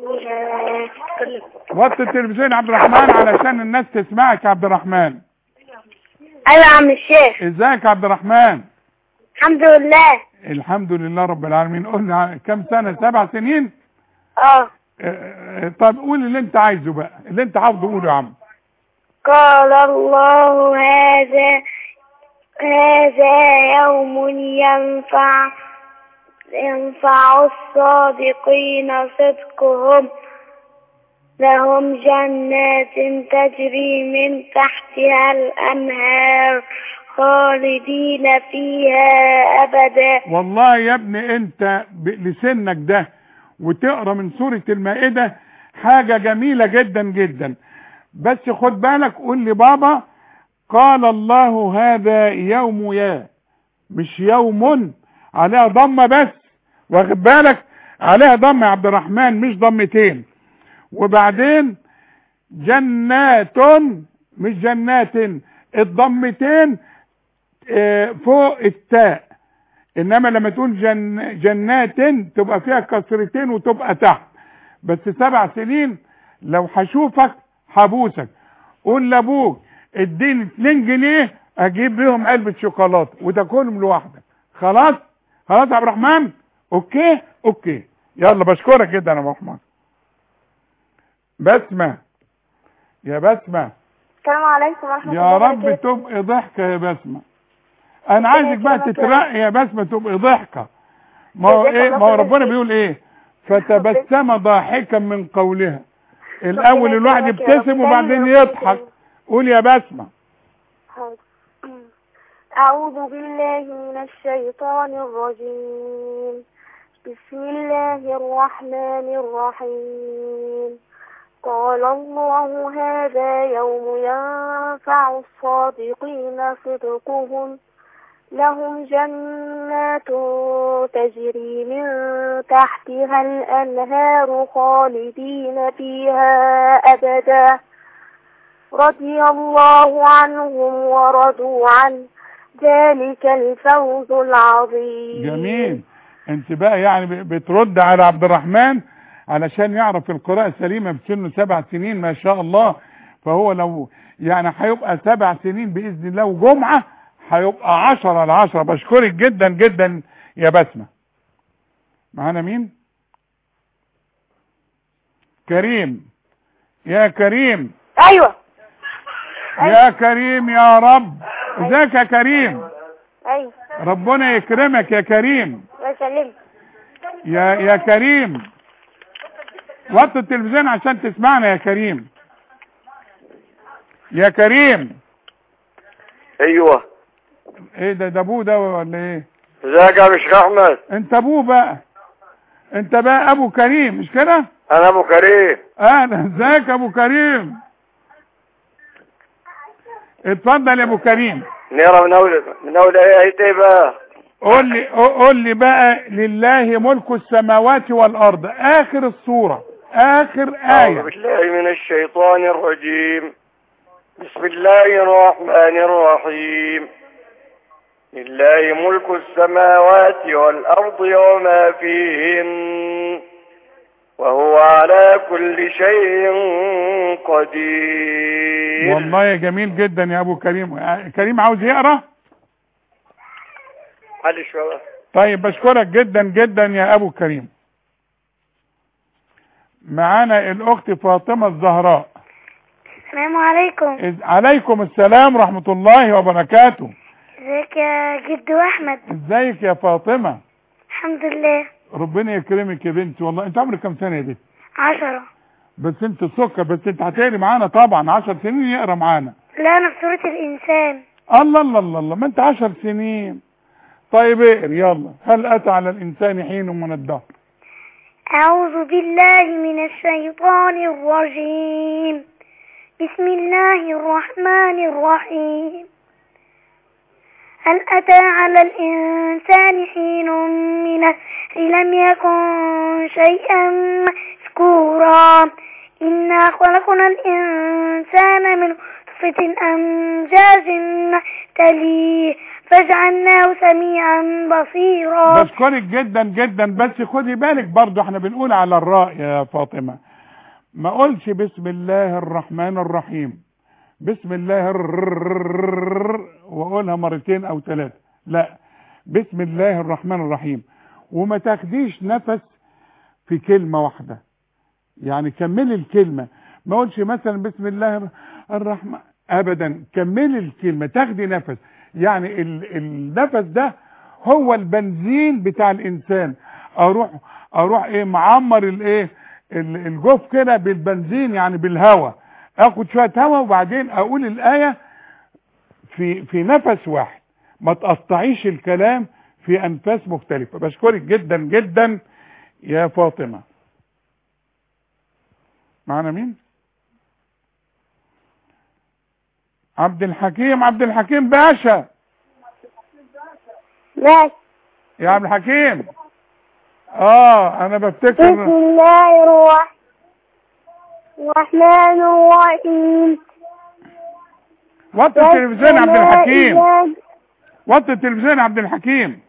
وطي التلفزيون يا عبد الرحمن علشان الناس تسمعك يا عبد الرحمن ايوه يا عم الشيخ ازيك يا عبد الرحمن الحمد لله الحمد لله رب العالمين قلنا كم سنة سبع سنين اه آه، طب قول اللي انت عايزه بقى اللي انت حافظه قوله يا عم قال الله هذا هذا يوم ينفع ينفع الصادقين صدقهم لهم جنات تجري من تحتها الأنهار خالدين فيها أبدا والله يا ابني انت ب- لسنك ده وتقرا من سورة المائدة حاجة جميلة جدا جدا بس خد بالك قول لي بابا قال الله هذا يوم يا مش يوم عليها ضمة بس واخد بالك عليها ضمة يا عبد الرحمن مش ضمتين وبعدين جنات مش جنات الضمتين آه، فوق التاء انما لما تقول جن جنات تبقى فيها كسرتين وتبقى تحت بس سبع سنين لو هشوفك هبوسك قول لابوك اديني 2 جنيه اجيب بيهم علبه شوكولاته وتاكلهم لوحدك خلاص خلاص يا عبد الرحمن اوكي اوكي يلا بشكرك جدا يا ابو الرحمن بسمه يا بسمه السلام عليكم ورحمة يا الله رب وبركاته تبقي ضحكة يا بسمة انا عايزك بقى يكرمك يا تترقي يا بسمة تبقي ضحكة ما هو جزاك ايه الله ما هو خير. ربنا بيقول ايه فتبسم ضاحكا من قولها الاول الواحد يكرمك يا رب. يبتسم وبعدين دايما يضحك قول يا بسمة حاضر. أعوذ بالله من الشيطان الرجيم بسم الله الرحمن الرحيم قال الله هذا يوم ينفع الصادقين صدقهم لهم جنات تجري من تحتها الأنهار خالدين فيها أبدا رضي الله عنهم ورضوا عنه ذلك الفوز العظيم جميل انت بقى يعني ب- بترد على عبد الرحمن علشان يعرف القراءة السليمة بسنه سبع سنين ما شاء الله فهو لو يعني هيبقى سبع سنين بإذن الله وجمعة هيبقى عشرة على عشرة بشكرك جدا جدا يا بسمة معانا مين كريم يا كريم أيوة يا كريم يا رب ازيك يا كريم أيوة ربنا يكرمك يا كريم الله يسلمك يا يا كريم وطي التلفزيون عشان تسمعنا يا كريم يا كريم ايوه ايه ده ده ابوه ده ولا ايه ازيك يا مش احمد انت ابوه بقى انت بقى ابو كريم مش كده انا ابو كريم اهلا ازيك يا ابو كريم اتفضل يا ابو كريم نقرا من اول من اول ايه ايه إيه بقى قول لي قول لي بقى لله ملك السماوات والارض اخر الصورة اخر أعوذ آية بالله من الشيطان الرجيم بسم الله الرحمن الرحيم لله ملك السماوات والأرض وما فيهن وهو على كل شيء قدير والله جميل جدا يا ابو كريم آه، كريم عاوز يقرا معلش بقى طيب بشكرك جدا جدا يا ابو كريم معانا الاخت فاطمه الزهراء السلام عليكم إز- عليكم السلام ورحمه الله وبركاته ازيك يا جد واحمد ازيك يا فاطمه الحمد لله ربنا يكرمك يا بنتي والله انت عمرك كام سنه يا بنت عشرة بس انت السكر بس انت هتقري معانا طبعا عشر سنين يقرا معانا لا انا في سورة الانسان الله الله الله الله ما انت عشر سنين طيب اقري يلا هل اتى على الانسان حين من الدهر أعوذ بالله من الشيطان الرجيم بسم الله الرحمن الرحيم هل أتى على الإنسان حين من الدهر لم يكن شيئا مذكورا إنا خلقنا الإنسان من نطفة أمجاز نبتليه فجعلناه سميعا بصيرا بشكرك جدا جدا بس خدي بالك برضو احنا بنقول على الراء يا فاطمة ما قولش بسم الله الرحمن الرحيم بسم الله الرررررر واقولها مرتين او ثلاثة لا بسم الله الرحمن الرحيم وما تاخديش نفس في كلمة واحدة يعني كملي الكلمة ما قولش مثلا بسم الله الرحمن ابدا كملي الكلمة تاخدي نفس يعني ال- النفس ده هو البنزين بتاع الانسان اروح اروح ايه معمر الايه ال- الجوف كده بالبنزين يعني بالهواء اخد شويه هواء وبعدين اقول الايه في في نفس واحد ما تقطعيش الكلام في انفاس مختلفه بشكرك جدا جدا يا فاطمه معنا مين عبد الحكيم عبد الحكيم باشا ماشي يا عبد الحكيم اه انا بسم بفتكر الله الرح- الرحمن الرحيم وطي التلفزيون يا عبد الحكيم والسماء وطي التلفزيون يا عبد الحكيم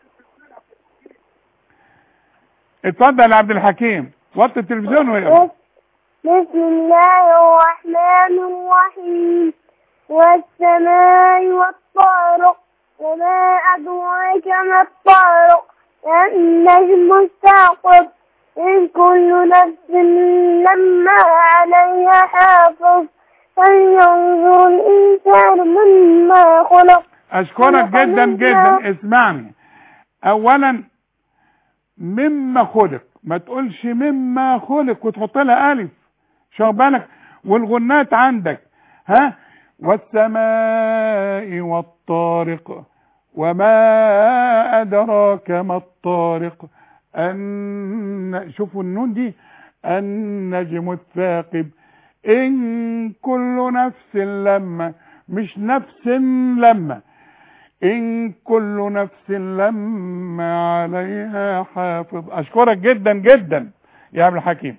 اتفضل يا عبد الحكيم وطي التلفزيون ويقرا ذات- بسم الله الرحمن الرحيم والسماء والطارق وما أدراك ما الطارق النجم الثاقب إن كل نفس لما عليها حافظ فلينظر الإنسان مما خلق اشكرك جدا جدا اسمعني اولا مما خلق ما تقولش مما خلق وتحط لها الف شو بالك والغنات عندك ها والسماء والطارق وما أدراك ما الطارق أن شوفوا النون دي النجم الثاقب إن كل نفس لما مش نفس لما إن كل نفس لما عليها حافظ أشكرك جدا جدا يا عبد الحكيم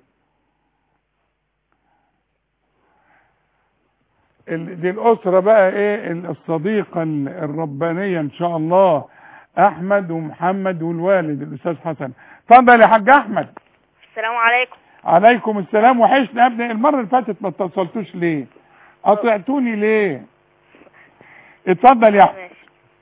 ال- دي الأسرة بقى إيه ال- الصديقة ال- الربانية إن شاء الله أحمد ومحمد والوالد الأستاذ حسن اتفضل يا حاج أحمد السلام عليكم عليكم السلام وحشنا يا ابني المرة اللي فاتت ما اتصلتوش ليه قطعتوني ليه اتفضل يا احمد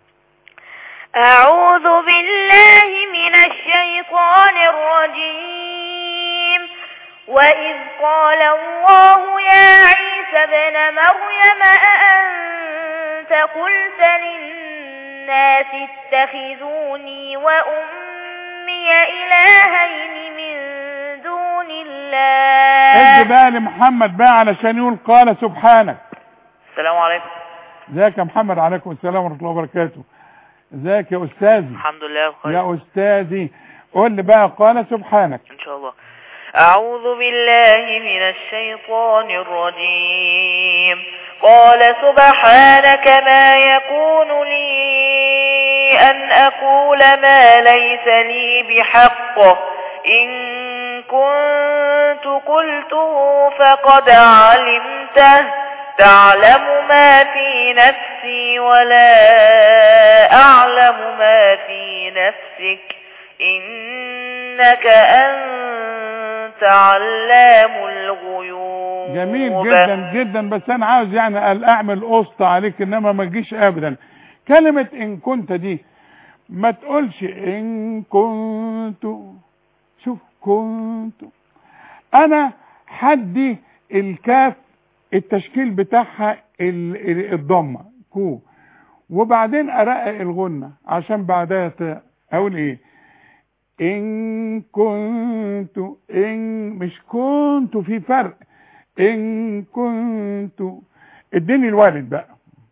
أعوذ بالله من الشيطان الرجيم وإذ قال الله يا عيسى ابن مريم أأنت قلت للناس اتخذوني وأمي إلهين من دون الله ادي بقى لمحمد بقى علشان يقول قال سبحانك السلام عليكم ازيك يا محمد عليكم السلام ورحمة الله وبركاته ازيك يا استاذي الحمد لله بخير يا استاذي قول لي بقى قال سبحانك ان شاء الله أعوذ بالله من الشيطان الرجيم قال سبحانك ما يكون لي أن أقول ما ليس لي بحق إن كنت قلته فقد علمته تعلم ما في نفسي ولا أعلم ما في نفسك إنك أنت علام الغيوب جميل جدا جدا بس انا عاوز يعني قال اعمل قسط عليك انما ما تجيش ابدا كلمة ان كنت دي ما تقولش ان كنت شوف كنت انا حدي الكاف التشكيل بتاعها ال- ال- الضمة كو وبعدين ارقق الغنة عشان بعدها ت- اقول ايه ان كنت ان مش كنت في فرق ان كنت اديني الوالد بقى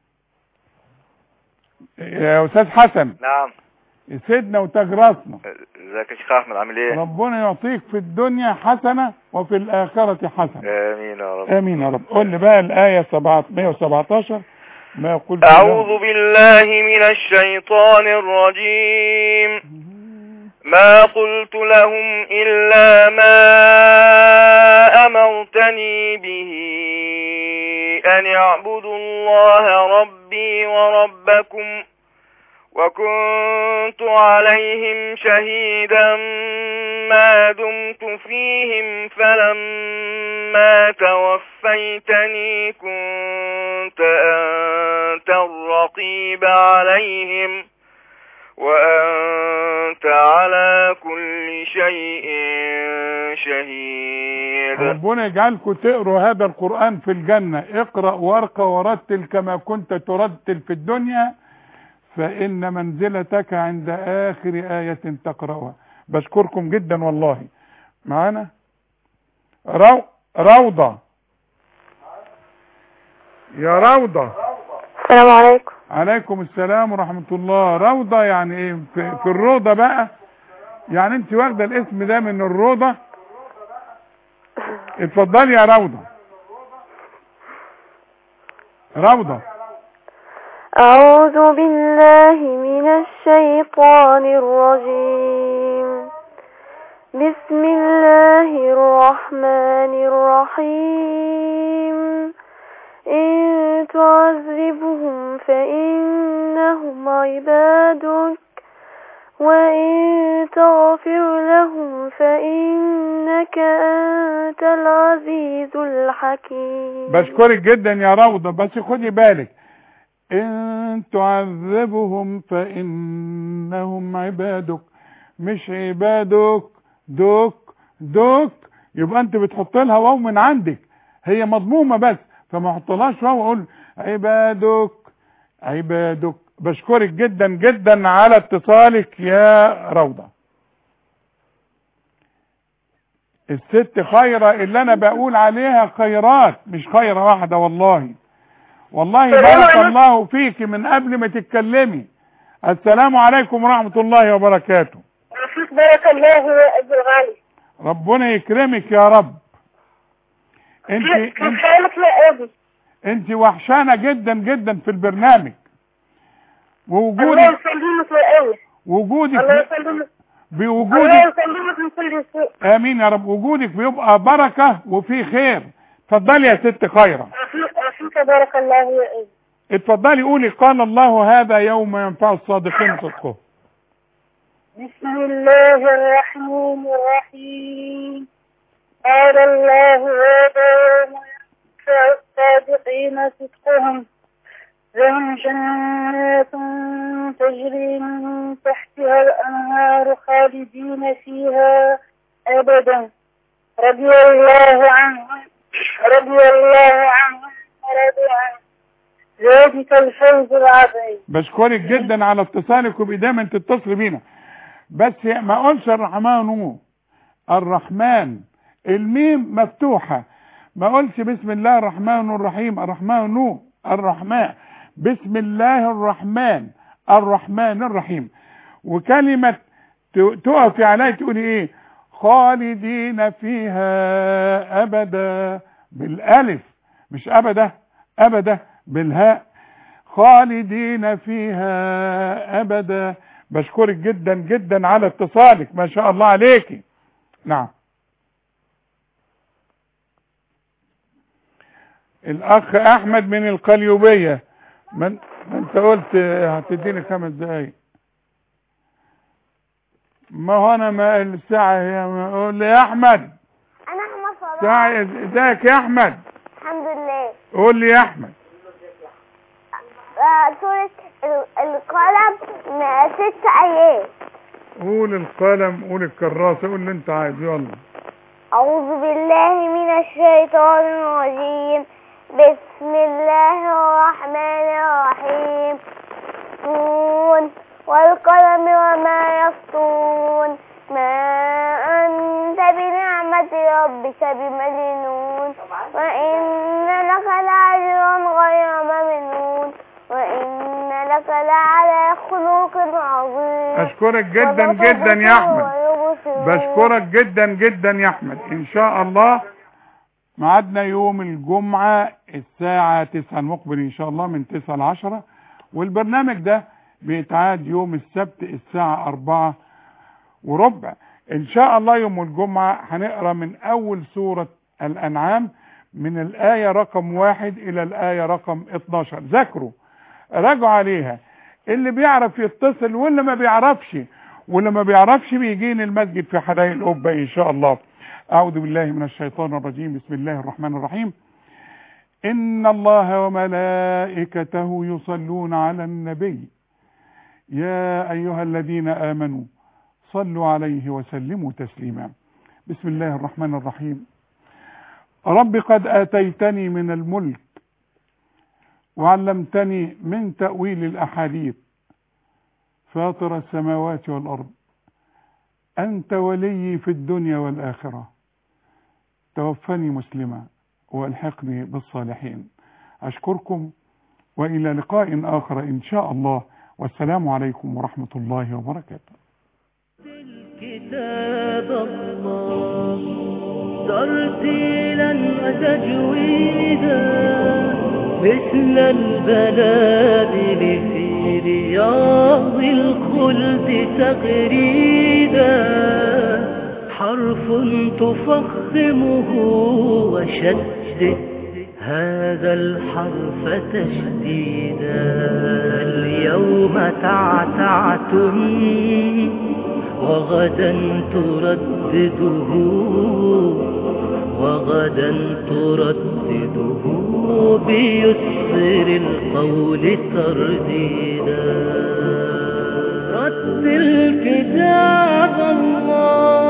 يا استاذ حسن نعم سيدنا وتاج راسنا ازيك يا شيخ احمد عامل ايه ربنا يعطيك في الدنيا حسنة وفي الآخرة حسنة امين يا رب آمين يا رب قول لي بقى الآية 117 ما يقول فيها أعوذ بالله من الشيطان الرجيم ما قلت لهم إلا ما أمرتني به أن اعبدوا الله ربي وربكم وكنت عليهم شهيدا ما دمت فيهم فلما توفيتني كنت أنت الرقيب عليهم وأنت على كل شيء شهيد ربنا يجعلكم تقروا هذا القرآن في الجنة اقرأ وارقى ورتل كما كنت ترتل في الدنيا فإن منزلتك عند آخر آية تقرأها بشكركم جدا والله معانا رو... روضة يا روضة السلام عليكم عليكم السلام ورحمة الله روضة يعني ايه في, في الروضة بقى يعني انت واخدة الاسم ده من الروضة اتفضلي يا روضة روضة أعوذ بالله من الشيطان الرجيم بسم الله الرحمن الرحيم إن تعذبهم فإنهم عبادك وإن تغفر لهم فإنك أنت العزيز الحكيم بشكرك جدا يا روضة بس خدي بالك إن تعذبهم فإنهم عبادك مش عبادك دوك دوك يبقى انت بتحط لها واو من عندك هي مضمومة بس فما احطلهاش واو اقول عبادك عبادك بشكرك جدا جدا على اتصالك يا روضة الست خيرة اللي انا بقول عليها خيرات مش خيرة واحدة والله والله بارك الله فيك من قبل ما تتكلمي السلام عليكم ورحمة الله وبركاته وفيك بارك الله يا أبو الغالي ربنا يكرمك يا رب انت كيف انت, حالك يا أبي انت وحشانة جدا جدا في البرنامج الله ووجودك يسلمك يا أبي الله وجودك يسلمك الله بوجودك يسلمك من كل سوء امين يا رب وجودك بيبقى بركة وفي خير اتفضلي يا ست خيرة وفيك وفيك بارك الله يا أبي اتفضلي قولي قال الله هذا يوم ينفع الصادقين صدقهم بسم الله الرحمن الرحيم قال الله هذا يوم ينفع الصادقين صدقهم لهم جنات تجري من تحتها الأنهار خالدين فيها أبدا رضي الله عنهم رضي الله عنهم ورضوا عنه ذلك الفوز العظيم بشكرك جدا على اتصالك وبدايما تتصل بينا بس ما اقولش الرحمن الرحمن الميم مفتوحة ما اقولش بسم الله الرحمن الرحيم الرحمن الرحمن بسم الله الرحمن الرحمن الرحيم وكلمة ت- تقفي عليها تقولي ايه خالدين فيها ابدا بالالف مش ابدا ابدا بالهاء خالدين فيها ابدا بشكرك جدا جدا على اتصالك ما شاء الله عليكي نعم الاخ احمد من القليوبيه من ما انت قلت هتديني خمس دقايق ما هو انا ما الساعه هي ما قول لي يا احمد انا احمد صلاح ساعه ازيك يا احمد الحمد لله قول لي يا احمد آه، سورة ال- القلم م- ست آيات قول القلم قول الكراسه قول اللي انت عايزه يلا أعوذ بالله من الشيطان الرجيم بسم الله الرحمن الرحيم نون والقلم وما يسطرون ما أنت بنعمة ربك بمجنون وإن لك لأجرا غير ممنون وإن لك لعلى خلق عظيم اشكرك جدا جدا يا احمد بشكرك جدا جدا يا احمد ان شاء الله ميعادنا يوم الجمعة الساعة 9 المقبل ان شاء الله من 9 ل 10 والبرنامج ده بيتعاد يوم السبت الساعة 4 وربع ان شاء الله يوم الجمعة هنقرا من اول سورة الانعام من الآية رقم واحد الى الآية رقم 12 ذاكروا راجعوا عليها اللي بيعرف يتصل واللي ما بيعرفش واللي ما بيعرفش بيجيني المسجد في حدائق القبة ان شاء الله اعوذ بالله من الشيطان الرجيم بسم الله الرحمن الرحيم ان الله وملائكته يصلون على النبي يا ايها الذين امنوا صلوا عليه وسلموا تسليما بسم الله الرحمن الرحيم رب قد اتيتني من الملك وعلمتني من تأويل الأحاديث فاطر السماوات والأرض أنت ولي في الدنيا والآخرة توفني مسلما والحقني بالصالحين أشكركم وإلى لقاء آخر إن شاء الله والسلام عليكم ورحمة الله وبركاته كتاب الله ترتيلا وتجويدا مثل البلادل في رياض الخلد تغريدا حرف تفخمه وشدد هذا الحرف تشديدا اليوم تعتعتم وغدا تردده وغدا تردده بيسر القول ترديدا رتل كتاب الله